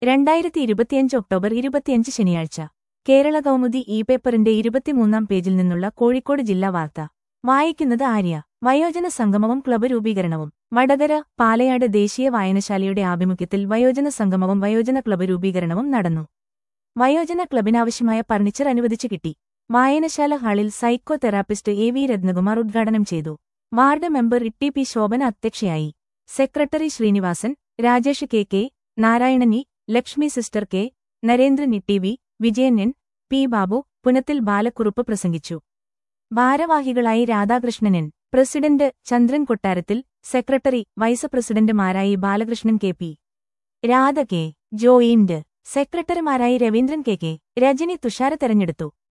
രണ്ടായിരത്തി ഇരുപത്തിയഞ്ച് ഒക്ടോബർ ഇരുപത്തിയഞ്ച് ശനിയാഴ്ച കേരള കൗമുദി ഇ പേപ്പറിന്റെ ഇരുപത്തിമൂന്നാം പേജിൽ നിന്നുള്ള കോഴിക്കോട് ജില്ലാ വാർത്ത വായിക്കുന്നത് ആര്യ വയോജന സംഗമവും ക്ലബ്ബ് രൂപീകരണവും വടകര പാലയാട് ദേശീയ വായനശാലയുടെ ആഭിമുഖ്യത്തിൽ വയോജന സംഗമവും വയോജന ക്ലബ്ബ് രൂപീകരണവും നടന്നു വയോജന ക്ലബിനാവശ്യമായ ഫർണിച്ചർ അനുവദിച്ചു കിട്ടി വായനശാല ഹാളിൽ psychotherapist A V Rathnakumar ഉദ്ഘാടനം ചെയ്തു ward member Itty P Shobhana അധ്യക്ഷയായി secretary Sreenivasan Rajesh K K Narayanan E Lakshmi sister K Narendran E T V Vijayan N P Babu Punathil Balakkurup പ്രസംഗിച്ചു ഭാരവാഹികളായി Radhakrishnan N president Chandran Kottarathil secretary vice പ്രസിഡന്റുമാരായി Balakrishnan K P Radha K joint സെക്രട്ടറിമാരായി രവീന്ദ്രൻ കെ കെ രജനി തുഷാര തെരഞ്ഞെടുത്തു